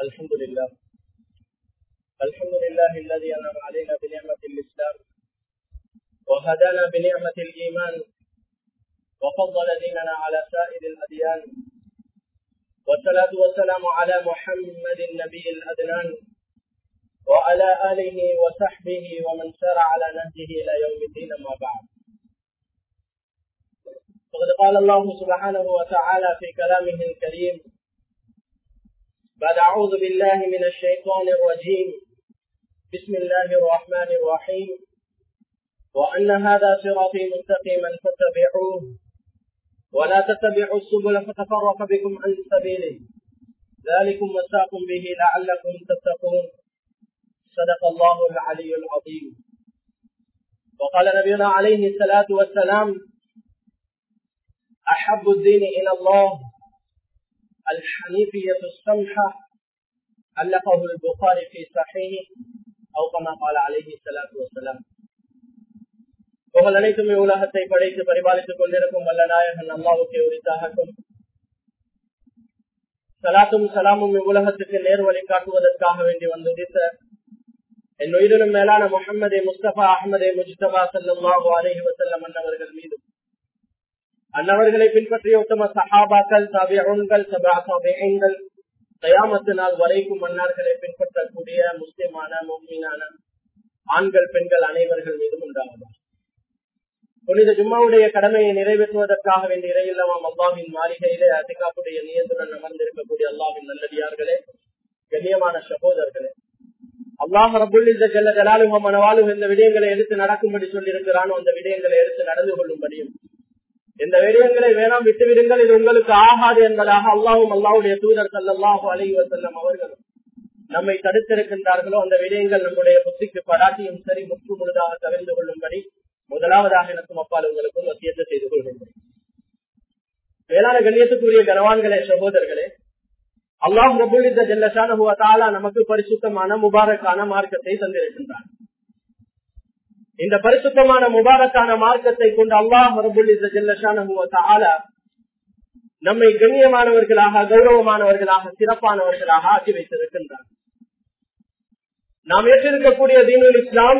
الحمد لله الحمد لله الذي أنعم علينا بنعمة الإسلام وهدانا بنعمة الإيمان وفضل ديننا على سائر الأديان والصلاة والسلام على محمد النبي الأدنان وعلى آله وصحبه ومن سار على نهجه إلى يوم الدين ما بعد وقد قال الله سبحانه وتعالى في كلامه الكريم بعد أعوذ بالله من الشيطان الرجيم بسم الله الرحمن الرحيم وأن هذا صراطي مستقيما فاتبعوه ولا تتبعوا السبل فتفرق بكم عن سبيله ذلكم وساكم به لعلكم تتقون صدق الله العلي العظيم وقال نبينا عليه الصلاة والسلام أحب الدين إلى الله الحنيفية السمحة علقه البخاري في صحيحه أو كما قال عليه الصلاة والسلام உங்கள் அனைத்தும் உலகத்தை படைத்து பரிபாலித்துக் கொண்டிருக்கும் வல்ல நாயகன் அல்லாவுக்கு உரித்தாகட்டும் சலாத்தும் சலாமும் இவ்வுலகத்துக்கு நேர் வழி காட்டுவதற்காக வேண்டி வந்துதித்த என் உயிரினும் மேலான முகமதே முஸ்தபா அகமதே முஜ்தபா சல்லாஹு அலஹி வசல்லம் அன்னவர்கள் மீதும் அன்னவர்களை பின்பற்றிய உத்தம சஹாபாக்கள் தபியங்கள் சபா சபைகள் தயாமத்து நாள் வரைக்கும் மன்னார்களை பின்பற்றக்கூடிய முஸ்லிமான மோமீனான ஆண்கள் பெண்கள் அனைவர்கள் மீதும் உண்டாகுவார் புனித ஜும்மாவுடைய கடமையை நிறைவேற்றுவதற்காக வேண்டிய இறையில்லமாம் அல்லாவின் மாளிகையிலே அதிகாப்புடைய நியத்துடன் அமர்ந்திருக்கக்கூடிய அல்லாவின் நல்லடியார்களே கண்ணியமான சகோதரர்களே அல்லாஹ் ரபுல் இந்த ஜல்ல ஜலாலுக மனவாலுக இந்த விடயங்களை எடுத்து நடக்கும்படி சொல்லியிருக்கிறானோ அந்த விடயங்களை எடுத்து நடந்து கொள்ளும்படியும் இந்த விடயங்களை வேணாம் விட்டுவிடுங்கள் இது உங்களுக்கு ஆகாது என்பதாக அல்லாஹும் அல்லாவுடைய தூதர் சல்லாஹூ அலைவ செல்லம் அவர்களும் நம்மை தடுத்திருக்கின்றார்களோ அந்த விடயங்கள் நம்முடைய புத்திக்கு படாட்டியும் சரி முற்று முழுதாக தவிர்த்து கொள்ளும்படி முதலாவதாக எனக்கும் அப்பால் உங்களுக்கும் வசியத்தை செய்து கொள்கின்றேன் வேளாண் கண்ணியத்துக்குரிய கனவான்களே சகோதரர்களே அல்லாஹ் ரபுல்லித ஜல்லஷானா நமக்கு பரிசுத்தமான முபாரக்கான மார்க்கத்தை தந்திருக்கின்றார் இந்த பரிசுத்தமான முபாரக்கான மார்க்கத்தை கொண்டு அல்லாஹ் ரபுல்லித ஜல்லஷானா நம்மை கண்ணியமானவர்களாக கௌரவமானவர்களாக சிறப்பானவர்களாக ஆக்கி வைத்திருக்கின்றார் நாம் ஏற்றிருக்கக்கூடிய தீனுல் இஸ்லாம்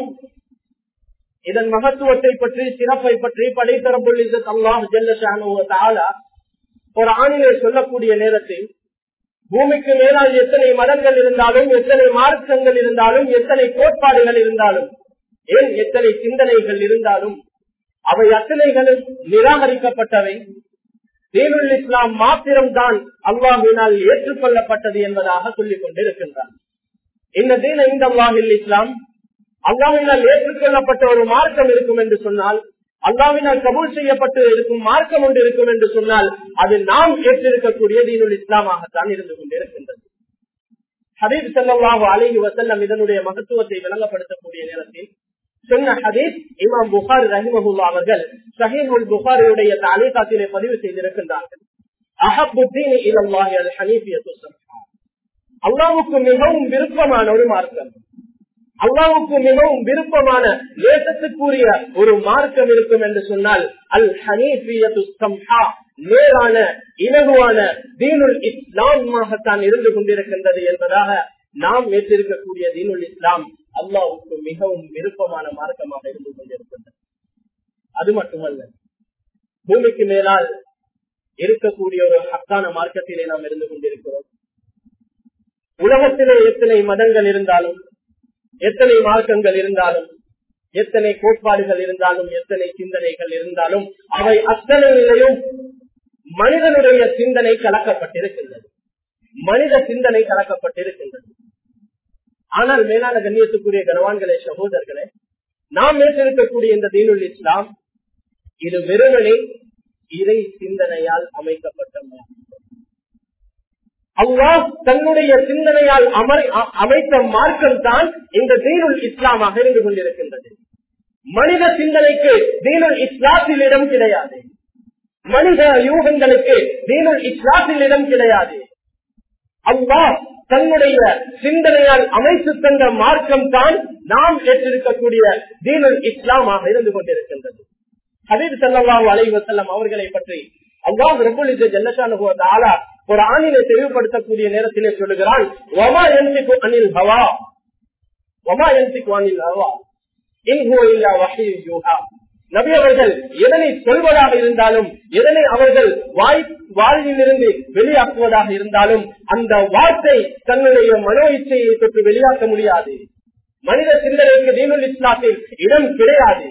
இதன் மகத்துவத்தை பற்றி சிறப்பை பற்றி படைத்தரப்புள் அல்லாஹ் ஜல்லஷானா ஒரு ஆணிலே சொல்லக்கூடிய நேரத்தில் பூமிக்கு மேலால் எத்தனை மதங்கள் இருந்தாலும் எத்தனை மார்க்கங்கள் இருந்தாலும் எத்தனை கோட்பாடுகள் இருந்தாலும் ஏன் எத்தனை சிந்தனைகள் இருந்தாலும் அவை அத்தனைகளும் நிராகரிக்கப்பட்டவை தீனுல் இஸ்லாம் மாத்திரம்தான் அல்லாஹினால் ஏற்றுக்கொள்ளப்பட்டது என்பதாக சொல்லிக் கொண்டிருக்கின்றார் இந்த தீன இந்த அல்லாஹில் இஸ்லாம் அல்லாவினால் ஏற்றுக்கொள்ளப்பட்ட ஒரு மார்க்கம் இருக்கும் என்று சொன்னால் அல்லாவினால் கபூல் செய்யப்பட்டு இருக்கும் மார்க்கம் ஒன்று இருக்கும் என்று சொன்னால் அது நாம் ஏற்றிருக்கக்கூடிய தீனுல் இஸ்லாமாகத்தான் இருந்து கொண்டிருக்கின்றது ஹபீப் செல்லவாக அழகி வசல்லம் இதனுடைய மகத்துவத்தை விளங்கப்படுத்தக்கூடிய நேரத்தில் சொன்ன ஹதீஸ் இமாம் புகார் ரஹிமஹுல்லா அவர்கள் சஹீஹுல் புகாரியுடைய தாலிகாத்திலே பதிவு செய்திருக்கின்றார்கள் அஹபுத்தீன் இலல்லாஹி அல் ஹனீஃபியத்து அல்லாவுக்கு மிகவும் விருப்பமான ஒரு மார்க்கம் அல்லாவுக்கு மிகவும் விருப்பமான நேசத்துக்குரிய ஒரு மார்க்கம் இருக்கும் என்று சொன்னால் அல் ஹனீஃபியா நேரான இலகுவான தீனுல் இஸ்லாமாகத்தான் இருந்து கொண்டிருக்கின்றது என்பதாக நாம் ஏற்றிருக்கக்கூடிய தீனுல் இஸ்லாம் அல்லாவுக்கு மிகவும் விருப்பமான மார்க்கமாக இருந்து கொண்டிருக்கின்றது அது மட்டுமல்ல பூமிக்கு மேலால் இருக்கக்கூடிய ஒரு ஹக்கான மார்க்கத்திலே நாம் இருந்து கொண்டிருக்கிறோம் உலகத்திலே எத்தனை மதங்கள் இருந்தாலும் எத்தனை மார்க்கங்கள் இருந்தாலும் எத்தனை கோட்பாடுகள் இருந்தாலும் எத்தனை சிந்தனைகள் இருந்தாலும் அவை அத்தனையிலையும் மனிதனுடைய சிந்தனை கலக்கப்பட்டிருக்கின்றது மனித சிந்தனை கலக்கப்பட்டிருக்கின்றது ஆனால் மேலான கண்ணியத்துக்குரிய கனவான்களே சகோதரர்களே நாம் ஏற்றிருக்கக்கூடிய இந்த தீனுல் இஸ்லாம் இது வெறுமனே இறை சிந்தனையால் அமைக்கப்பட்ட அல்லாஹ் தன்னுடைய சிந்தனையால் அமைத்த மார்க்கம் தான் இந்த தீனுல் இஸ்லாமாக இருந்து கொண்டிருக்கின்றது மனித சிந்தனைக்கு தீனுல் இஸ்லாத்தில் இடம் கிடையாது மனித யூகங்களுக்கு தீனுல் இஸ்லாத்தில் இடம் கிடையாது அல்லாஹ் தன்னுடைய சிந்தனையால் அமைத்து தந்த மார்க்கம் தான் நாம் ஏற்றிருக்கக்கூடிய தீனுல் இஸ்லாமாக இருந்து கொண்டிருக்கின்றது ஹபீப் சல்லாஹூ அலை வசல்லம் அவர்களை பற்றி அல்லாஹ் ரபுல் ஜல்லஷானு ஒரு ஆணினை தெளிவுபடுத்தக்கூடிய நேரத்திலே சொல்லுகிறான் ஒமா எந்திக்கு அனில் ஹவா ஒமா எந்திக்கு அனில் ஹவா இன்ஹோ இல்லா வகை யூகா நபி அவர்கள் எதனை சொல்வதாக இருந்தாலும் எதனை அவர்கள் வாய் வாழ்விலிருந்து வெளியாக்குவதாக இருந்தாலும் அந்த வார்த்தை தன்னுடைய மனோ இச்சையை தொட்டு வெளியாக்க முடியாது மனித சிந்தனைக்கு தீனுல் இஸ்லாத்தில் இடம் கிடையாது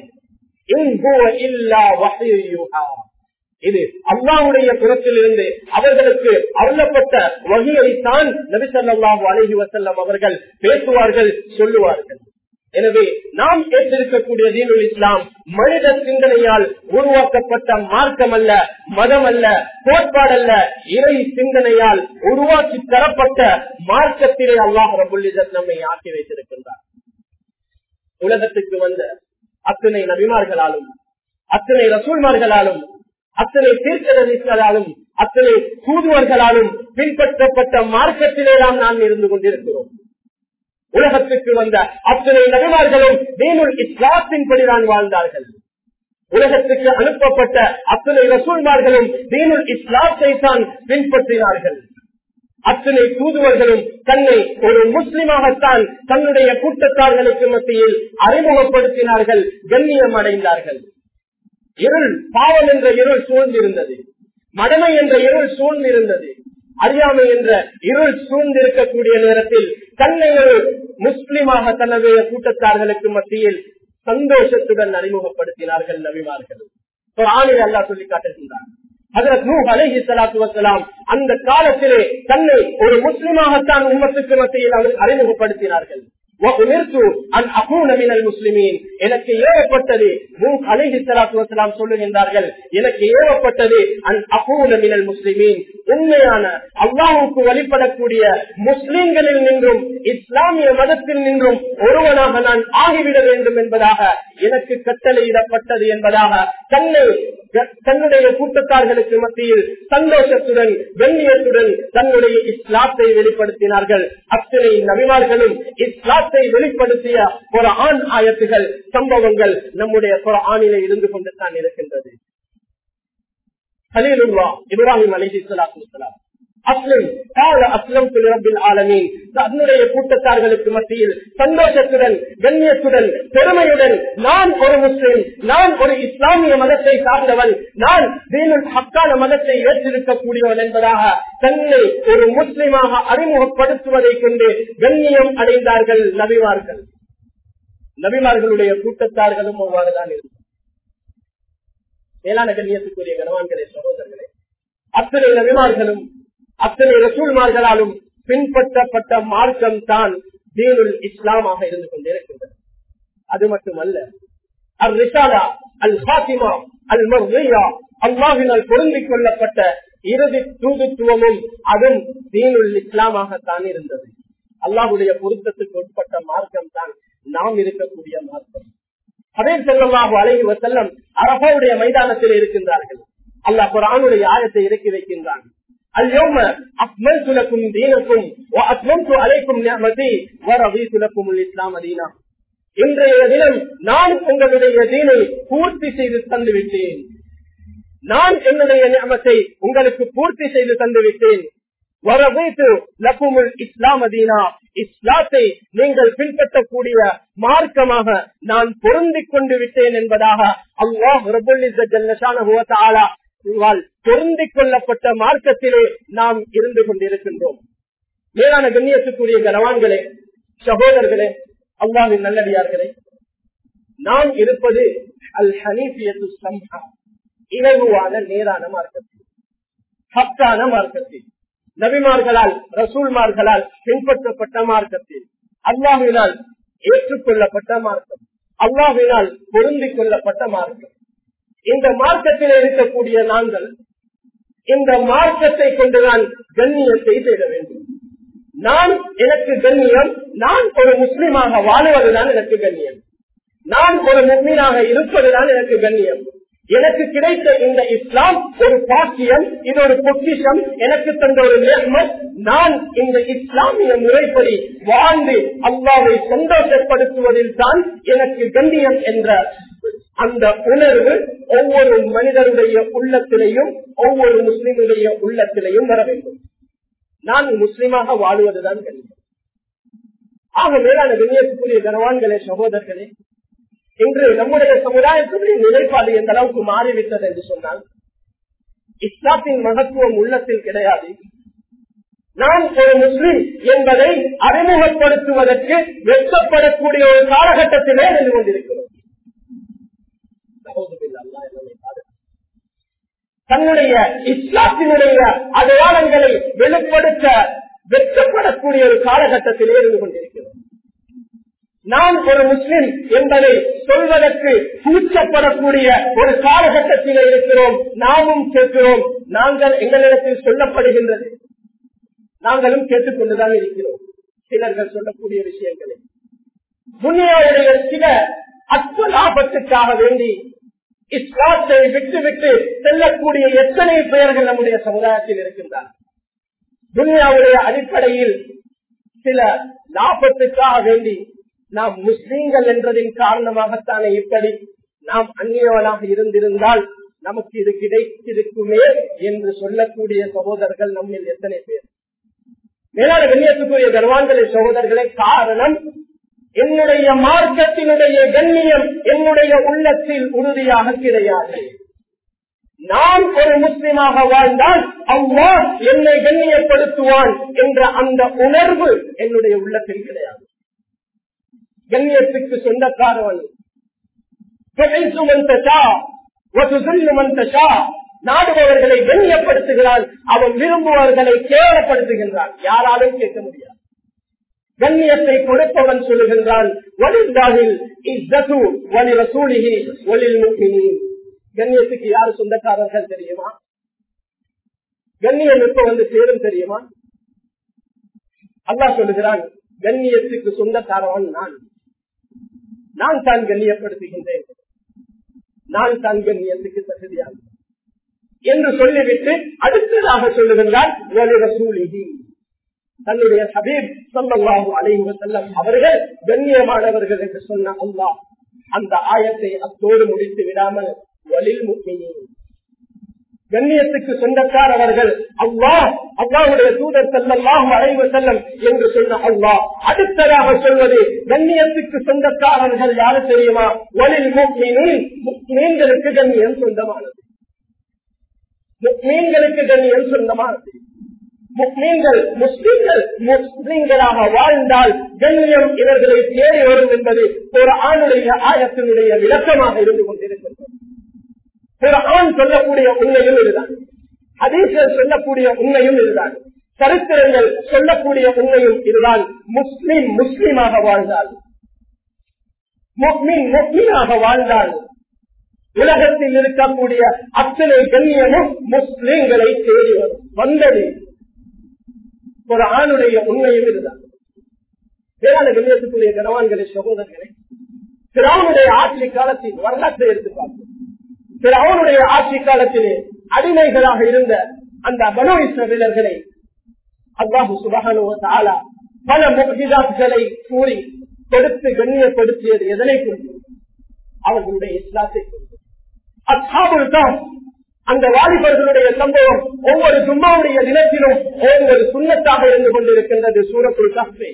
இது அல்லாவுடைய புறத்தில் இருந்து அவர்களுக்கு அருளப்பட்ட வகையைத்தான் நபிசல்லாஹு அலஹி வசல்லம் அவர்கள் பேசுவார்கள் சொல்லுவார்கள் எனவே நாம் ஏற்றிருக்கக்கூடிய தீனுல் இஸ்லாம் மனித சிந்தனையால் உருவாக்கப்பட்ட மார்க்கம் அல்ல மதம் அல்ல கோட்பாடல்ல இறை சிந்தனையால் உருவாக்கி தரப்பட்ட மார்க்கத்திலே அல்லாஹ் ரபுல்லிசத் நம்மை ஆக்கி வைத்திருக்கின்றார் உலகத்துக்கு வந்த அத்தனை நபிமார்களாலும் அத்தனை ரசூல்மார்களாலும் அத்தனை தீர்க்கதரிசலாலும் அத்தனை தூதுவர்களாலும் பின்பற்றப்பட்ட மார்க்கத்திலே தான் நாம் இருந்து கொண்டிருக்கிறோம் உலகத்துக்கு வந்த அத்தனை நபிமார்களும் தீனுல் இஸ்லாத்தின்படிதான் வாழ்ந்தார்கள் உலகத்துக்கு அனுப்பப்பட்ட அத்தனை ரசூல்மார்களும் தீனுல் இஸ்லாத்தை தான் பின்பற்றினார்கள் அத்தனை தூதுவர்களும் தன்னை ஒரு முஸ்லிமாகத்தான் தன்னுடைய கூட்டத்தார்களுக்கு மத்தியில் அறிமுகப்படுத்தினார்கள் கண்ணியம் அடைந்தார்கள் இருள் பாவம் என்ற இருள் சூழ்ந்திருந்தது மடமை என்ற இருள் சூழ்ந்திருந்தது அறியாமை என்ற இருள் சூழ்ந்திருக்கக்கூடிய நேரத்தில் தன்னை ஒரு முஸ்லிமாக தன்னுடைய கூட்டத்தார்களுக்கு மத்தியில் சந்தோஷத்துடன் அறிமுகப்படுத்தினார்கள் நபிமார்கள் ஆணில் அல்லா சொல்லி காட்டுகின்றார் அந்த காலத்திலே தன்னை ஒரு முஸ்லிமாகத்தான் உம்மத்துக்கு மத்தியில் அவர் அறிமுகப்படுத்தினார்கள் முஸ்லிமீன் எனக்கு ஏவப்பட்டது அலஹி சலாத்து வசலாம் சொல்லுகின்றார்கள் எனக்கு ஏவப்பட்டது அன் அகூனமினல் முஸ்லிமீன் உண்மையான அல்லாவுக்கு வழிபடக்கூடிய முஸ்லிம்களில் நின்றும் இஸ்லாமிய மதத்தில் நின்றும் ஒருவனாக நான் ஆகிவிட வேண்டும் என்பதாக எனக்கு கட்டளையிடப்பட்டது என்பதாக தன்னை தன்னுடைய கூட்டத்தார்களுக்கு மத்தியில் சந்தோஷத்துடன் வெண்ணியத்துடன் தன்னுடைய இஸ்லாத்தை வெளிப்படுத்தினார்கள் அத்தனை நபிமார்களும் இஸ்லாத்தை வெளிப்படுத்திய ஒரு ஆண் ஆயத்துகள் சம்பவங்கள் நம்முடைய ஒரு ஆணிலே இருந்து கொண்டு தான் இருக்கின்றது ஹலீலுல்லா இப்ராஹிம் அலி சலாத்து அஸ்லம் கால அஸ்லம் ரப்பில் ஆலமீன் தன்னுடைய கூட்டத்தார்களுக்கு மத்தியில் சந்தோஷத்துடன் கண்ணியத்துடன் பெருமையுடன் நான் ஒரு முஸ்லிம் நான் ஒரு இஸ்லாமிய மதத்தை சார்ந்தவன் நான் தீனுல் ஹக்கான மதத்தை ஏற்றிருக்கக்கூடியவன் என்பதாக தன்னை ஒரு முஸ்லிமாக அறிமுகப்படுத்துவதை கொண்டு கண்ணியம் அடைந்தார்கள் நபிமார்கள் நபிமார்களுடைய கூட்டத்தார்களும் அவ்வாறுதான் இருக்கும் மேலான கண்ணியத்துக்குரிய கனவான்களே சகோதரர்களே அத்தனை நபிமார்களும் அத்தனை ரசூல்மார்களாலும் பின்பற்றப்பட்ட மார்க்கம் தான் தீனுல் இஸ்லாமாக இருந்து கொண்டிருக்கின்றது அது மட்டுமல்ல அல் ரிசாலா அல் ஹாத்திமா அல் மர்யா அல்லாவினால் பொருந்திக் கொள்ளப்பட்ட இறுதி தூதுத்துவமும் அதுவும் தீனுல் இஸ்லாமாகத்தான் இருந்தது அல்லாஹுடைய பொருத்தத்துக்கு உட்பட்ட மார்க்கம் தான் நாம் இருக்கக்கூடிய மார்க்கம் அதே செல்லமாக அழகி செல்லம் அரபாவுடைய மைதானத்தில் இருக்கின்றார்கள் அல்லாஹ் குரானுடைய ஆயத்தை இறக்கி வைக்கின்றான் اليوم أكملت لكم دينكم وأتممت عليكم نعمتي ورضيت لكم الإسلام دينا இன்றைய தினம் நான் உங்களுடைய தீனை பூர்த்தி செய்து தந்துவிட்டேன் நான் என்னுடைய நியமத்தை உங்களுக்கு பூர்த்தி செய்து தந்துவிட்டேன் வரவேற்று லக்குமுல் இஸ்லாம் அதீனா இஸ்லாத்தை நீங்கள் பின்பற்றக்கூடிய மார்க்கமாக நான் பொருந்திக் கொண்டு விட்டேன் என்பதாக அல்லாஹ் ரபுல்லா பொருந்திக் கொள்ளப்பட்ட மார்க்கத்திலே நாம் இருந்து கொண்டிருக்கின்றோம் மேலான கண்ணியத்துக்குரிய கனவான்களே சகோதரர்களே அல்லாவின் நல்லடியார்களே நாம் இருப்பது அல் ஹனீபியத்து சம்ஹா இலகுவான நேரான மார்க்கத்தில் ஹக்கான மார்க்கத்தில் நபிமார்களால் ரசூல்மார்களால் பின்பற்றப்பட்ட மார்க்கத்தில் அல்லாஹினால் ஏற்றுக்கொள்ளப்பட்ட மார்க்கம் அல்லாஹினால் பொருந்திக் கொள்ளப்பட்ட மார்க்கம் இந்த மார்க்கத்தில் இருக்கக்கூடிய நாங்கள் இந்த மார்க்கத்தை கொண்டுதான் கண்ணியத்தை தேட வேண்டும் நான் எனக்கு கண்ணியம் நான் ஒரு முஸ்லிமாக வாழுவதுதான் எனக்கு கண்ணியம் நான் ஒரு முஸ்லீமாக இருப்பதுதான் எனக்கு கண்ணியம் எனக்கு கிடைத்த இந்த இஸ்லாம் ஒரு பாக்கியம் இது ஒரு பொக்கிஷம் எனக்கு தந்த ஒரு நேர்மத் நான் இந்த இஸ்லாமிய முறைப்படி வாழ்ந்து அல்லாவை சந்தோஷப்படுத்துவதில் தான் எனக்கு கண்ணியம் என்ற அந்த உணர்வு ஒவ்வொரு மனிதனுடைய உள்ளத்திலையும் ஒவ்வொரு முஸ்லிமுடைய உள்ளத்திலையும் வர வேண்டும் நான் முஸ்லிமாக வாழ்வதுதான் கல்வி ஆக மேலான கண்ணியத்துக்குரிய கனவான்களே சகோதரர்களே இன்று நம்முடைய சமுதாயத்துடைய நிலைப்பாடு எந்த அளவுக்கு மாறிவிட்டது என்று சொன்னால் இஸ்லாத்தின் மகத்துவம் உள்ளத்தில் கிடையாது நான் ஒரு முஸ்லிம் என்பதை அறிமுகப்படுத்துவதற்கு வெட்கப்படக்கூடிய ஒரு காலகட்டத்திலே நின்று கொண்டிருக்கிறோம் தன்னுடைய இஸ்லாத்தினுடைய அடையாளங்களை வெளிப்படுத்த வெட்கப்படக்கூடிய ஒரு காலகட்டத்திலே இருந்து கொண்டிருக்கிறோம் நான் ஒரு முஸ்லிம் என்பதை சொல்வதற்கு கூச்சப்படக்கூடிய ஒரு காலகட்டத்தில் இருக்கிறோம் நாமும் கேட்கிறோம் நாங்கள் எங்களிடத்தில் சொல்லப்படுகின்றது நாங்களும் கேட்டுக்கொண்டுதான் இருக்கிறோம் சிலர்கள் சொல்லக்கூடிய விஷயங்களை துனியாவுடைய சில அற்ப லாபத்துக்காக வேண்டி இஸ்லாத்தை விட்டு விட்டு செல்லக்கூடிய எத்தனை பெயர்கள் நம்முடைய சமுதாயத்தில் இருக்கின்றார் துனியாவுடைய அடிப்படையில் சில லாபத்துக்காக வேண்டி நாம் முஸ்லீம்கள் என்றதின் காரணமாகத்தானே இப்படி நாம் அந்நியவனாக இருந்திருந்தால் நமக்கு இது கிடைத்திருக்குமே என்று சொல்லக்கூடிய சகோதரர்கள் நம்மில் எத்தனை பேர் மேலான கண்ணியத்துக்குரிய கர்வான்களை சகோதரர்களே காரணம் என்னுடைய மார்க்கத்தினுடைய கண்ணியம் என்னுடைய உள்ளத்தில் உறுதியாக கிடையாது நான் ஒரு முஸ்லிமாக வாழ்ந்தால் அவ்வா என்னை கண்ணியப்படுத்துவான் என்ற அந்த உணர்வு என்னுடைய உள்ளத்தில் கிடையாது கண்ணியத்துக்கு சொந்தக்காரவன் நாடுபவர்களை கண்ணியப்படுத்துகிறான் அவன் விரும்புவர்களை கேவலப்படுத்துகின்றான் யாராலும் கேட்க முடியாது கண்ணியத்தை கொடுப்பவன் சொல்லுகின்றான் கண்ணியத்துக்கு யாரு சொந்தக்காரர்கள் தெரியுமா கண்ணியம் எப்ப வந்து சேரும் தெரியுமா அல்லா சொல்லுகிறான் கண்ணியத்துக்கு சொந்தக்காரவன் நான் நான் தான் கண்ணியப்படுத்துகின்றேன் நான் தான் கண்ணியத்துக்கு தகுதியாக என்று சொல்லிவிட்டு அடுத்ததாக சொல்லுகின்றார் தன்னுடைய ஹபீப் சொல்லல்லாஹு அலைஹி செல்லம் அவர்கள் கண்ணியமானவர்கள் என்று சொன்ன அல்லாஹ் அந்த ஆயத்தை அத்தோடு முடித்து விடாமல் வலில் முக்கியம் கண்ணியத்துக்கு சொந்தக்காரவர்கள் அவ்வா அவ்வாவுடைய தூதர் செல்லல்லாம் அழைவு செல்லம் என்று சொன்ன அவ்வா அடுத்ததாக சொல்வது கண்ணியத்துக்கு சொந்தக்காரர்கள் யாரு தெரியுமா ஒலில் மீன்களுக்கு கண்ணியம் சொந்தமானது மீன்களுக்கு கண்ணியம் சொந்தமானது முஸ்லீம்கள் முஸ்லீம்கள் முஸ்லீம்களாக வாழ்ந்தால் கண்ணியம் இவர்களை தேடி வரும் என்பது ஒரு ஆணுடைய ஆயத்தினுடைய விளக்கமாக இருந்து கொண்டிருக்கின்றது ஒரு ஆண் சொல்லக்கூடிய உண்மையும் இதுதான் அதீசர் சொல்லக்கூடிய உண்மையும் இதுதான் சரித்திரங்கள் சொல்லக்கூடிய உண்மையும் இதுதான் முஸ்லீம் முஸ்லீமாக வாழ்ந்தால் முஸ்லீம் முஸ்லீமாக வாழ்ந்தால் உலகத்தில் இருக்கக்கூடிய அத்தனை கண்ணியமும் முஸ்லீம்களை தேடி வரும் வந்தது ஒரு ஆணுடைய உண்மையும் இதுதான் வேளாண் கண்ணியத்துக்குரிய கனவான்களை சகோதரர்களை திராவுடைய ஆட்சி காலத்தின் வரலாற்றை எடுத்து பார்ப்போம் அவனுடைய ஆட்சி காலத்திலே அடிமைகளாக இருந்த அந்த மனோ இஸ்ரவேலர்களை அல்லாஹு சுபகான பல முகிதாக்களை கூறி கொடுத்து கண்ணியப்படுத்தியது எதனை கொண்டு அவர்களுடைய இஸ்லாத்தை கொண்டு அச்சாபுல் தான் அந்த வாலிபர்களுடைய சம்பவம் ஒவ்வொரு ஜும்மாவுடைய தினத்திலும் ஒவ்வொரு சுண்ணத்தாக இருந்து கொண்டிருக்கின்றது சூரத்துள் காப்பே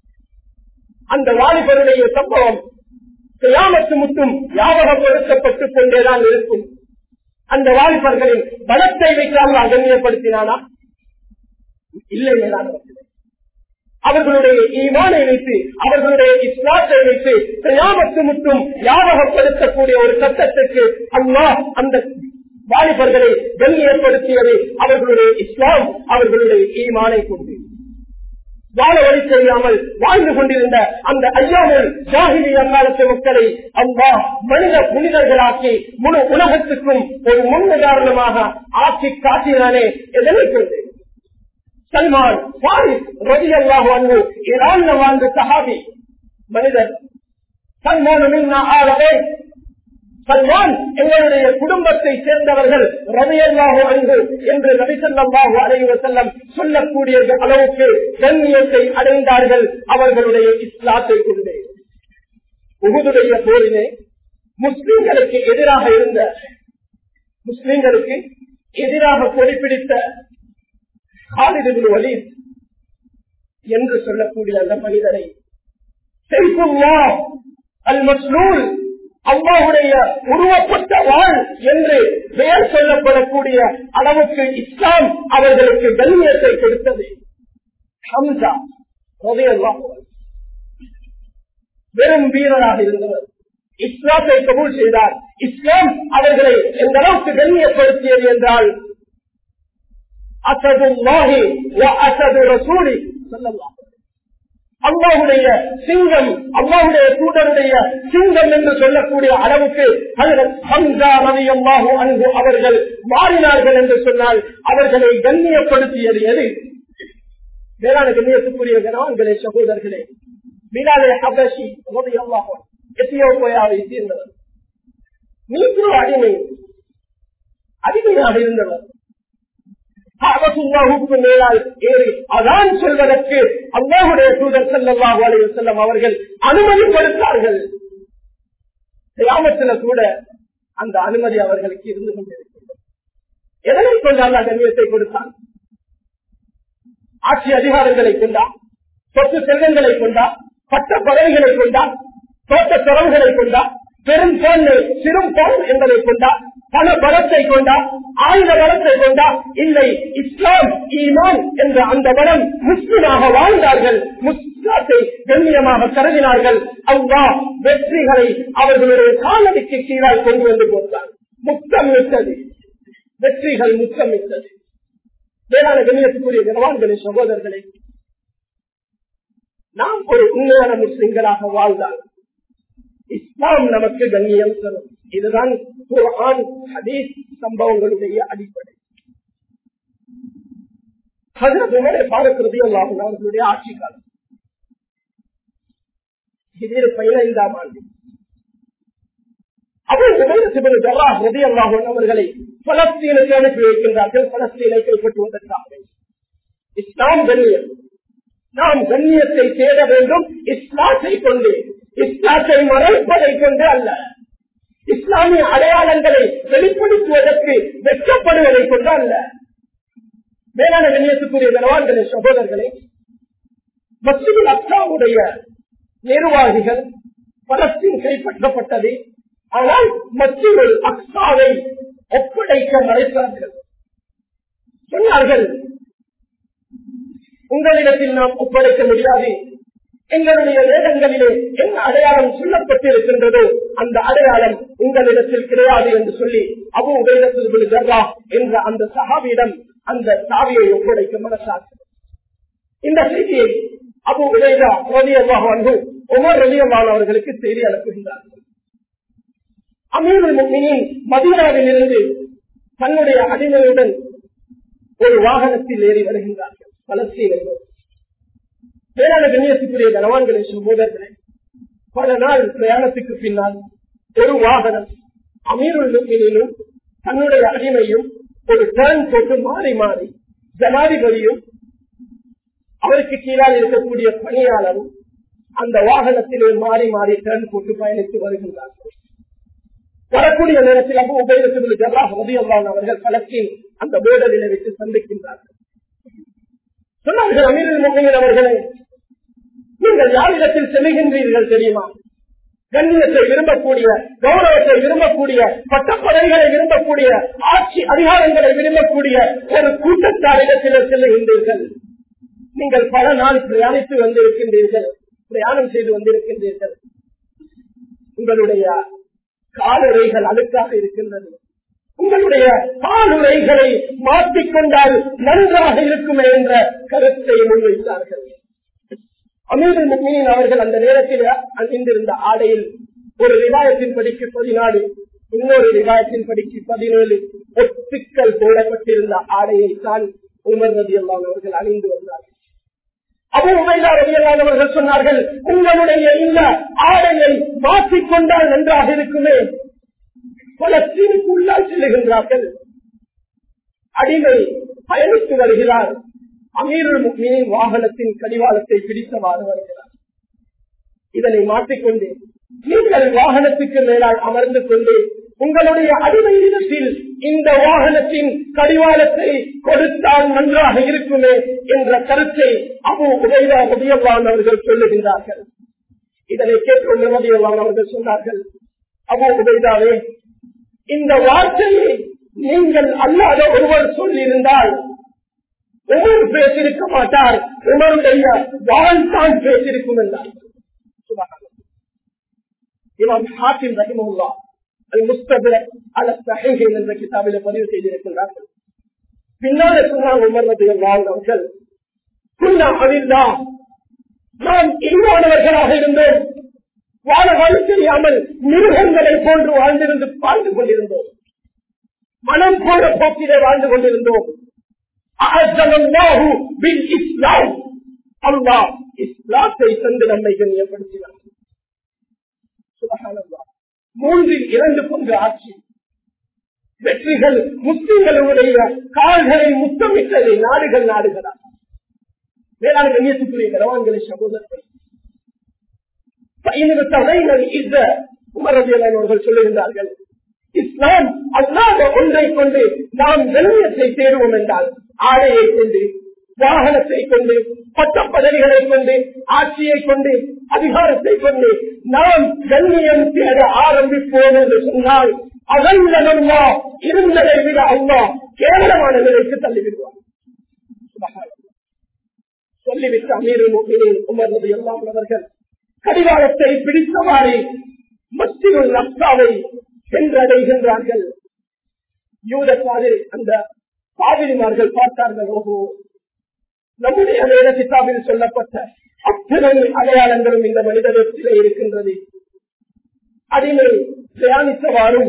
அந்த வாலிபருடைய சம்பவம் கியாமத்து முட்டும் ஞாபகப்படுத்தப்பட்டுக் கொண்டேதான் இருக்கும் அந்த வாலிபர்களின் பலத்தை வைக்காமல் அகண்ணியப்படுத்தினானா இல்லை மேலானவர்களே அவர்களுடைய ஈமானை வைத்து அவர்களுடைய இஸ்லாத்தை வைத்து கியாமத்து முட்டும் ஞாபகப்படுத்தக்கூடிய ஒரு சட்டத்துக்கு அல்லாஹ் அந்த வாலிபர்களை கண்ணியப்படுத்தியது அவர்களுடைய இஸ்லாம் அவர்களுடைய ஈமானை கொண்டு வாழ வழி தெரியாமல் வாழ்ந்து கொண்டிருந்த அந்த ஐயாமல் ஜாகிலி அங்காலத்து மக்களை அவ்வா மனித புனிதர்களாக்கி முழு உலகத்துக்கும் ஒரு முன்னுதாரணமாக ஆட்சி காட்டினானே எதனை கொண்டு சல்மான் பாரிஸ் ரவி அல்லாஹ் வந்து ஈரான் வாழ்ந்த சஹாபி மனிதர் சல்மான் ஆளவே சல்மான் எங்களுடைய குடும்பத்தை சேர்ந்தவர்கள் ரவியல்லாஹு அன்பு என்று ரவிசல்லாஹு அலைவ செல்லம் சொல்லக்கூடிய அளவுக்கு கண்ணியத்தை அடைந்தார்கள் அவர்களுடைய இஸ்லாத்தை கொண்டு உகுதுடைய போரிலே முஸ்லிம்களுக்கு எதிராக இருந்த முஸ்லிம்களுக்கு எதிராக கொடிப்பிடித்த காலிதின் வலி என்று சொல்லக்கூடிய அந்த மனிதரை செல்குல்லா அல் மஸ்லூல் அல்லாவுடைய உருவப்பட்ட வாழ் என்று பெயர் சொல்லப்படக்கூடிய அளவுக்கு இஸ்லாம் அவர்களுக்கு கண்ணியத்தை கொடுத்தது ஹம்சா ரலியல்லாஹு அன்ஹு. வெறும் வீரராக இருந்தவர் இஸ்லாத்தை கபூல் செய்தார் இஸ்லாம் அவர்களை எந்த அளவுக்கு கண்ணியப்படுத்தியது என்றால் அசதுல்லாஹி வ அசது ரசூலி ஸல்லல்லாஹு அல்லாஹுடைய சிங்கம் அல்லாஹுடைய தூதருடைய சிங்கம் என்று சொல்லக்கூடிய அளவுக்கு ஹஜரத் ஹம்சா ரலியல்லாஹு அன்ஹு அவர்கள் மாறினார்கள் என்று சொன்னால் அவர்களை கண்ணியப்படுத்தியது எது வேளாண் கண்ணியத்துக்குரிய கணவான்களே சகோதரர்களே பிலாலே ஹபஷி ரலியல்லாஹு அன்ஹு எத்தியோப்பியாவை சேர்ந்தவர் நீக்ரோ அடிமை அடிமையாக இருந்தவர் காபத்துல்லாஹுக்கு மேலால் ஏறி அதான் சொல்வதற்கு அல்லாஹுடைய தூதர் ஸல்லல்லாஹு அலைஹி வஸல்லம் அவர்கள் அனுமதி கொடுத்தார்கள் கியாமத்துல கூட அந்த அனுமதி அவர்களுக்கு இருந்து கொண்டிருக்கிறது எதனை கொண்டு அல்லாஹ் கண்ணியத்தை கொடுத்தான் ஆட்சி அதிகாரங்களை கொண்டா சொத்து செல்வங்களை கொண்டா பட்ட பதவிகளை கொண்டா தோட்ட துறவுகளை கொண்டா பெரும் பொண்ணு சிறும் பொருள் என்பதை கொண்டா பண பலத்தை கொண்டா ஆயுத பலத்தை கொண்டா இல்லை இஸ்லாம் ஈமான் என்ற அந்த பலம் முஸ்லிமாக வாழ்ந்தார்கள் முஸ்லாத்தை கண்ணியமாக கருதினார்கள் அவ்வா வெற்றிகளை அவர்களுடைய காலடிக்கு கீழாய் கொண்டு வந்து போட்டார் முத்தம் விட்டது வெற்றிகள் முத்தம் விட்டது வேளாண் கண்ணியத்துக்குரிய கனவான்களே சகோதரர்களே நாம் ஒரு உண்மையான முஸ்லிம்களாக வாழ்ந்தால் இஸ்லாம் நமக்கு கண்ணியம் தரும் இதுதான் குர்ஆன் ஹதீஸ் சம்பவங்களுடைய அடிப்படை ஹஜரத் உமரே பாரத் ரலியல்லாஹு அன்ஹு அவர்களுடைய ஆட்சி காலம் இது பதினைந்தாம் ஆண்டு அவர் உபயோகிப்பது ஜவாஹ் ரலியல்லாஹு அன்ஹு அவர்களை பலஸ்தீனுக்கு அனுப்பி வைக்கின்றார்கள் பலஸ்தீனை கைப்பற்றுவதற்காக இஸ்லாம் கண்ணியம் நாம் கண்ணியத்தை தேட வேண்டும் இஸ்லாத்தை கொண்டு இஸ்லாத்தை மறைப்பதை கொண்டு அல்ல இஸ்லாமிய அடையாளங்களை வெளிப்படுத்துவதற்கு வெட்கப்படுவதை கொண்டு அல்ல மேலான கண்ணியத்துக்குரிய கனவான்களே சகோதரர்களே மசூல் அக்சாவுடைய நிர்வாகிகள் பலஸ்தீன் கைப்பற்றப்பட்டது ஆனால் மசூல் அக்சாவை ஒப்படைக்க மறைத்தார்கள் சொன்னார்கள் உங்களிடத்தில் நாம் ஒப்படைக்க முடியாது எங்களுடைய வேதங்களிலே என்ன அடையாளம் சொல்லப்பட்டிருக்கின்றதோ அந்த அடையாளம் உங்களிடத்தில் கிடையாது என்று சொல்லி அபு உபயோகத்தில் ஜர்ரா என்ற அந்த சகாவியிடம் அந்த சாவியை ஒப்படைக்க மனசாச்சு இந்த செய்தியை அபு உபயோகா ரவி அல்லாஹ் அன்பு உமர் ரவி அல்லான் அவர்களுக்கு செய்தி அனுப்புகின்றார்கள் அமீருல் முக்மினின் மதீனாவில் இருந்து தன்னுடைய அடிமையுடன் ஒரு வாகனத்தில் ஏறி வருகின்றார்கள் பலஸ்தீனர்கள் மேலான கண்ணியத்துக்குரிய கனவான்களை சகோதரர்களே பல நாள் பிரயாணத்துக்கு பின்னால் ஒரு வாகனம் அமீருல் முக்மினும் தன்னுடைய அடிமையும் ஒரு டேர்ன் போட்டு மாறி மாறி ஜனாதிபதியும் அவருக்கு கீழால் இருக்கக்கூடிய பணியாளரும் அந்த வாகனத்திலே மாறி மாறி டேர்ன் போட்டு பயணித்து வருகின்றார்கள் வரக்கூடிய நேரத்தில் அபு உபயோகத்தில் ஜல்லாஹ் ரதியல்லான் அவர்கள் பலஸ்தீன் அந்த போர்டலில் வைத்து சந்திக்கின்றார்கள் சொன்னார்கள் அமீரில் முகமின் அவர்களே நீங்கள் யாரிடத்தில் செல்கின்றீர்கள் தெரியுமா கண்ணியத்தை விரும்பக்கூடிய கௌரவத்தை விரும்பக்கூடிய பட்டப்பதவிகளை விரும்பக்கூடிய ஆட்சி அதிகாரங்களை விரும்பக்கூடிய ஒரு கூட்டத்தாரிடத்தில் செல்லுகின்றீர்கள் நீங்கள் பல நாள் பிரயாணித்து வந்திருக்கின்றீர்கள் பிரயாணம் செய்து வந்திருக்கின்றீர்கள் உங்களுடைய காலுரைகள் அழுக்காக இருக்கின்றது உங்களுடைய காலுரைகளை மாற்றிக்கொண்டால் நன்றாக இருக்குமே என்ற கருத்தை முன்வைத்தார்கள் அமீர் முக்மீன் அவர்கள் அந்த நேரத்தில் அணிந்திருந்த ஆடையில் ஒரு ரிவாயத்தின் படிக்கு பதினாலு இன்னொரு ரிவாயத்தின் படிக்கு பதினேழு ஒத்துக்கள் போடப்பட்டிருந்த ஆடையை தான் உமர் ரதி அவர்கள் அணிந்து வந்தார்கள் அபு உமைலா ரவியல்லான் அவர்கள் சொன்னார்கள் உங்களுடைய இந்த ஆடையை மாற்றிக்கொண்டால் நன்றாக இருக்குமே பலஸ்தீனுக்கு உள்ளால் செல்லுகின்றார்கள் அடிமை பயணித்து வருகிறார் அமீருல் முக்மீனின் வாகனத்தின் கடிவாளத்தை பிடித்தவாறு வருகிறார் இதனை மாற்றிக்கொண்டு நீங்கள் வாகனத்துக்கு மேலால் அமர்ந்து கொண்டு உங்களுடைய அடிமை இடத்தில் இந்த வாகனத்தின் கடிவாளத்தை கொடுத்தால் நன்றாக இருக்குமே என்ற கருத்தை அபு உதயவா உதயவான் அவர்கள் சொல்லுகின்றார்கள் இதனை கேட்டு உதயவான் அவர்கள் சொன்னார்கள் அபு உதயதாவே இந்த வார்த்தையை நீங்கள் அல்லாத ஒருவர் சொல்லியிருந்தால் உமர் பேசியிருக்க மாட்டார் உமருடைய வாழ்தான் பேசியிருக்கும் என்றார் இமாம் ஹாக்கிம் ரஹிமுல்லா முஸ்தபிரக் அல சஹீஹின் என்ற கிதாபில பதிவு செய்திருக்கிறார்கள் பின்னாலே சொன்னாங்க உமர் ரதியல்லாஹு அவர்கள் குல்லா அவில்லா நாம் ஈமானவர்களாக இருந்தோம் வாழ வாழ தெரியாமல் மிருகங்களை போன்று வாழ்ந்திருந்து வாழ்ந்து கொண்டிருந்தோம் மனம் போல போக்கிலே வாழ்ந்து கொண்டிருந்தோம் இஸ்லாம் அல்லா இஸ்லாத்தை தந்து நம்மை கண்ணியப்படுத்தினார் மூன்றில் இரண்டு பங்கு ஆட்சி வெற்றிகள் முஸ்லிம்களுடைய கால்களை முத்தமிட்டது நாடுகள் நாடுகளா வேளாண் கண்ணியத்துக்குரிய கனவான்களை சகோதரர்கள் உமரவியலாளர்கள் சொல்லுகின்றார்கள் இஸ்லாம் அல்லாத ஒன்றை கொண்டு நாம் கண்ணியத்தை தேடுவோம் என்றால் ஆடையை கொண்டு வாகனத்தை கொண்டு பட்ட பதவிகளை கொண்டு ஆட்சியை கொண்டு அதிகாரத்தை கொண்டு நாம் கண்ணியம் தேட ஆரம்பிப்போம் என்று சொன்னால் அதல்லா இருந்ததை விட அல்லா கேவலமான நிலைக்கு தள்ளிவிடுவார் சொல்லிவிட்டு அமீரின் உமர்வது எல்லாம் அவர்கள் கடிகாரத்தை பிடித்தவாறு மத்தியுள் நப்தாவை சென்றடைகின்றார்கள் யூத பாதிரி அந்த பாதிரிமார்கள் பார்த்தார்கள் ஓஹோ நம்முடைய வேத கிதாபில் சொல்லப்பட்ட அத்தனை அடையாளங்களும் இந்த மனிதத்திலே இருக்கின்றது அதிலே பிரயாணித்தவாறும்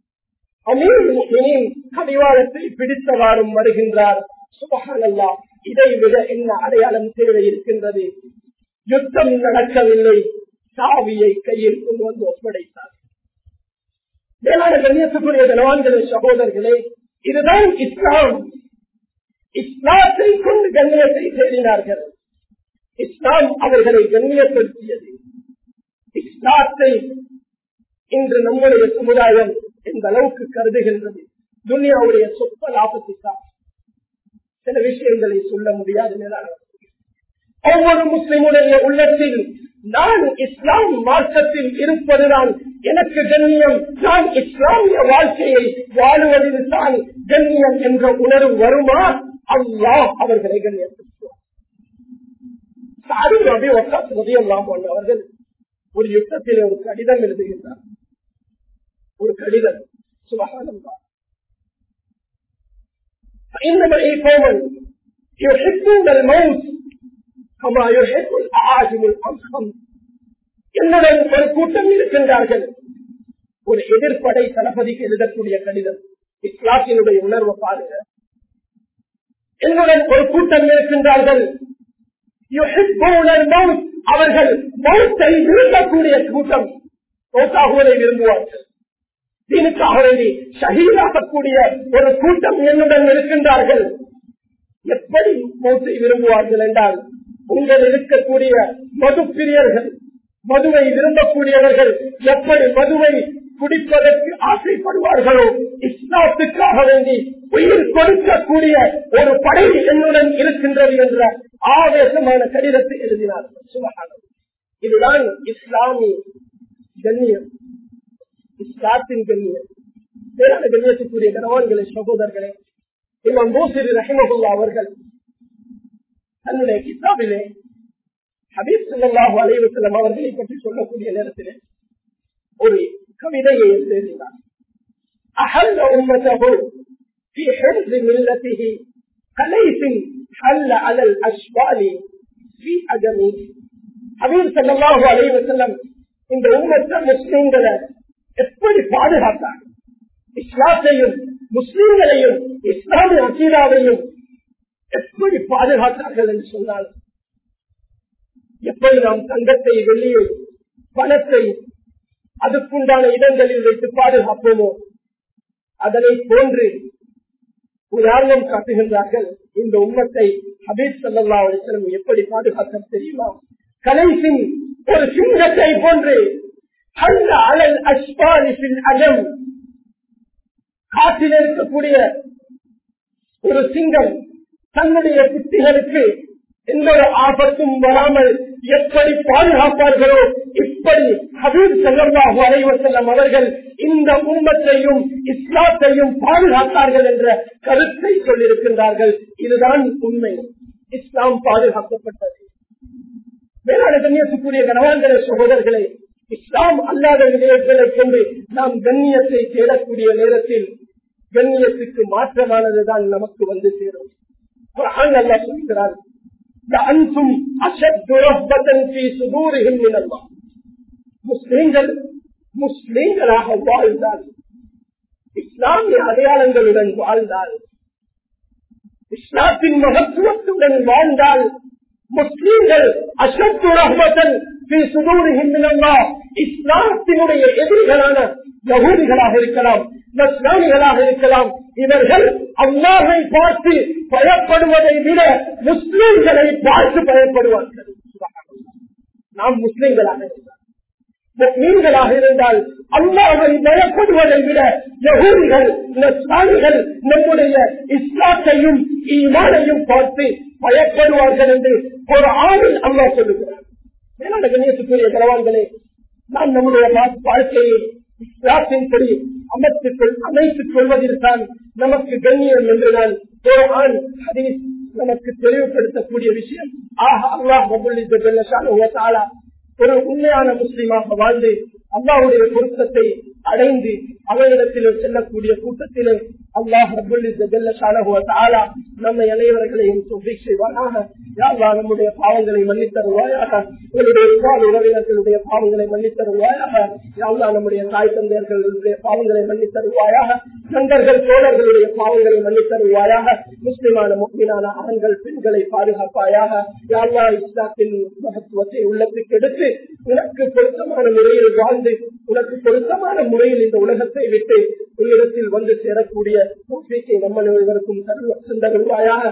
அமீர் கடிவாளத்தை பிடித்தவாறும் வருகின்றார் சுபகானல்லா இதை விட என்ன அடையாளம் தேவை இருக்கின்றது யுத்தம் நடக்கவில்லை சாவியை கையில் கொண்டு வந்து ஒப்படைத்தார் மேலான கண்ணியத்துக்குரிய கனவான்களே சகோதரர்களே இதுதான் இஸ்லாம் இஸ்லாத்தை கொண்டு கண்ணியத்தை தேடினார்கள் இஸ்லாம் அவர்களை கண்ணியப்படுத்தியது இஸ்லாத்தை இன்று நம்முடைய சமுதாயம் எந்த அளவுக்கு கருதுகின்றது துனியாவுடைய சொற்ப லாபத்திற்காக சில விஷயங்களை சொல்ல முடியாது மேலான ஒவ்வொரு முஸ்லிமுடைய உள்ளத்தில் நான் இஸ்லாம் மார்க்கத்தில் இருப்பதுதான் எனக்கு கண்ணியம் நான் இஸ்லாமிய வாழ்க்கையை வாழுவதில் தான் கண்ணியம் என்ற உணர்வு வருமா அல்லா அவர்களை கண்ணியப்படுத்துவார் அவர்கள் ஒரு யுத்தத்தில் ஒரு கடிதம் எழுதுகின்றார் ஒரு கடிதம் சுபகானம் தான் فإنما الإيمان يحبون الموت كما يحب الأعاجم الأضخم என்னுடன் ஒரு கூட்டம் இருக்கின்றார்கள் ஒரு எதிர்ப்படை தளபதிக்கு எழுதக்கூடிய கடிதம் இஸ்லாத்தினுடைய உணர்வை பாருங்க என்னுடன் ஒரு கூட்டம் இருக்கின்றார்கள் அவர்கள் மௌத்தை விரும்பக்கூடிய கூட்டம் மௌத்தாகுவதை விரும்புவார்கள் தீனுக்காக வேண்டி ஷஹீதாகக்கூடிய ஒரு கூட்டம் என்னுடன் இருக்கின்றார்கள் எப்படி மௌத்தை விரும்புவார்கள் என்றால் உங்கள் இருக்கக்கூடிய மது பிரியர்கள் மதுவை விரும்பக்கூடியவர்கள் எப்படி மதுவை குடிப்பதற்கு ஆசைப்படுவார்களோ இஸ்லாத்துக்காக வேண்டி உயிர் கொடுக்கக்கூடிய ஒரு படை என்னுடன் இருக்கின்றது என்ற ஆவேசமான கடிதத்தை எழுதினார் சுபகானம் இதுதான் இஸ்லாமிய கண்ணியம் இஸ்லாத்தின் கண்ணியம் வேளாண் கண்ணியத்துக்குரிய கனவான்களை சகோதரர்களே இமாம் மூசிரி ரஹிமகுல்லா அவர்கள் தன்னுடைய கிதாபிலே ஹபீப் சல்லாஹு அலைவசல்லம் அவர்களை பற்றி சொல்லக்கூடிய நேரத்திலே ஒரு கவிதையை எழுதினார் أحل أمته في حفظ ملته كليس حل على الأشبال في أجمه ஹபீப் சல்லாஹு அலைவசல்லம் இந்த உம்மத்த முஸ்லிம்களை எப்படி பாதுகாத்தார் இஸ்லாத்தையும் முஸ்லிம்களையும் இஸ்லாமிய அசீராவையும் எப்படி பாதுகாத்தார்கள் என்று சொன்னால் எப்படி நாம் தங்கத்தை வெள்ளியை பணத்தை அதுக்குண்டான இடங்களில் வைத்து பாதுகாப்போமோ அதனை போன்று உதாரணம் காட்டுகின்றார்கள் இந்த உம்மத்தை ஹபீப் சல்லா அலிஸ்லம் எப்படி பாதுகாக்க தெரியுமா கலைசின் ஒரு சிங்கத்தை போன்று ஹல்ல அலல் அஸ்பாலிசில் அஜம் காட்டில் இருக்கக்கூடிய ஒரு சிங்கம் தன்னுடைய குட்டிகளுக்கு எந்த ஒரு ஆபத்தும் வராமல் எப்படி பாதுகாப்பார்களோ இப்படி ஹபீப் செல்லமாக அலைவர் செல்லும் அவர்கள் இந்த உண்மத்தையும் இஸ்லாத்தையும் பாதுகாத்தார்கள் என்ற கருத்தை சொல்லியிருக்கின்றார்கள் இதுதான் உண்மை இஸ்லாம் பாதுகாக்கப்பட்டது வேளாண் கண்ணியத்துக்குரிய கணவான்களே சகோதரர்களே இஸ்லாம் அல்லாத விடயங்களை கொண்டு நாம் கண்ணியத்தை தேடக்கூடிய நேரத்தில் கண்ணியத்துக்கு மாற்றமானதுதான் நமக்கு வந்து சேரும் குர்ஆன் அல்லாஹ் சொல்கிறார் அன்சும் அஷத்து ரஹ்பத்தன் ஃபீ சுதூரிஹிம் மினல்லாஹ் முஸ்லிம்கள் முஸ்லிம்களாக வாழ்ந்தால் இஸ்லாமிய அடையாளங்களுடன் வாழ்ந்தால் இஸ்லாத்தின் மகத்துவத்துடன் வாழ்ந்தால் முஸ்லீம்கள் அஷத்து ரஹ்மத்தன் ஃபீ சுதூரிஹிம் மினல்லாஹ் இஸ்லாத்தினுடைய எதிரிகளான யகூதிகளாக இருக்கலாம் நஸ்ரானிகளாக இருக்கலாம் இவர்கள் அல்லாஹை பார்த்து பயப்படுவதை விட முஸ்லிம்களை பார்த்து பயப்படுவார்கள் நாம் முஸ்லிம்களாக இருந்தால் மீன்களாக இருந்தால் அல்லாவை பயப்படுவதை விட யகூதிகள் நஸ்ரானிகள் நம்முடைய இஸ்லாத்தையும் ஈமானையும் பார்த்து பயப்படுவார்கள் என்று ஒரு ஆணில் அல்லா சொல்லுகிறார் மேலான கண்ணியத்துக்குரிய கலவான்களே நாம் நம்முடைய வாழ்க்கையை இஸ்லாத்தின்படி அமைத்துக் கொள் அமைத்துக் கொள்வதில் தான் நமக்கு கண்ணியம் என்றுதான் ஒரு ஆண் ஹதீஸ் நமக்கு தெளிவுபடுத்தக்கூடிய விஷயம் ஆஹ் அல்லாஹ் ஒரு உண்மையான முஸ்லீமாக வாழ்ந்து அல்லாவுடைய பொருத்தத்தை அடைந்து அவரிடத்திலே செல்லக்கூடிய கூட்டத்திலே அல்லாஹ் ரபுல்லா நம்மை அனைவர்களையும் தொழில் செய்வாராக யாரா நம்முடைய பாவங்களை மன்னித்தருவாயாக உங்களுடைய உபால் உறவினர்களுடைய பாவங்களை மன்னித்தருவாயாக யாரா நம்முடைய தாய் தந்தையர்களுடைய பாவங்களை மன்னித்தருவாயாக நண்பர்கள் தோழர்களுடைய பாவங்களை மன்னித்தருவாயாக முஸ்லிமான முக்மீனான ஆண்கள் பெண்களை பாதுகாப்பாயாக யாரா இஸ்லாத்தின் மகத்துவத்தை உள்ளத்துக்கு எடுத்து உனக்கு பொருத்தமான முறையில் வாழ்ந்து உனக்கு பொருத்தமான முறையில் இந்த உலகத்தை விட்டு உன்னிடத்தில் வந்து சேரக்கூடிய நம்ம அனைவருக்கும் தருவாயாக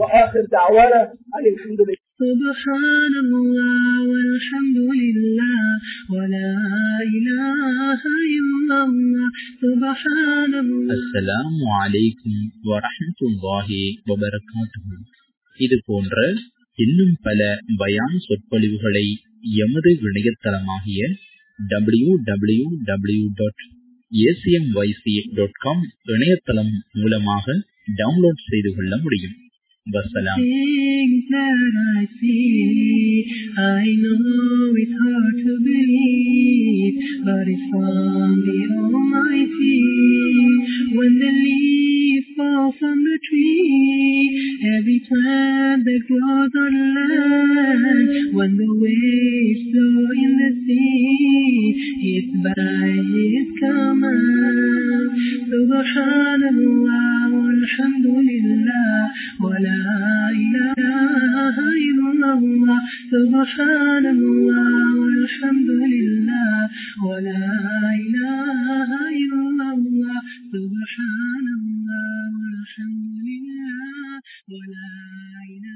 سبحان الله والحمد لله ولا إله إلا الله سبحان الله அஸ்ஸலாமு அலைக்கும் வரஹ்மத்துல்லாஹி வபரகாத்துஹு இது போன்ற இன்னும் பல பயான் சொற்பொழிவுகளை எமது இணையதளமாகிய W W W dot A C M Y C dot com இணையதளம் மூலமாக டவுன்லோட் செய்து கொள்ள முடியும் வசலாம் Things that I see, I know it's hard to believe, but it's from the Almighty. When the leaves fall from the tree, every plant that grows on land, when the waves flow in the sea, it's by His command. Subhanallah, walhamdulillah, wa la ilaha illallah. Subhanallah, walhamdulillah, wa la ilaha illallah. Subhanallah, walhamdulillah, wa la ilaha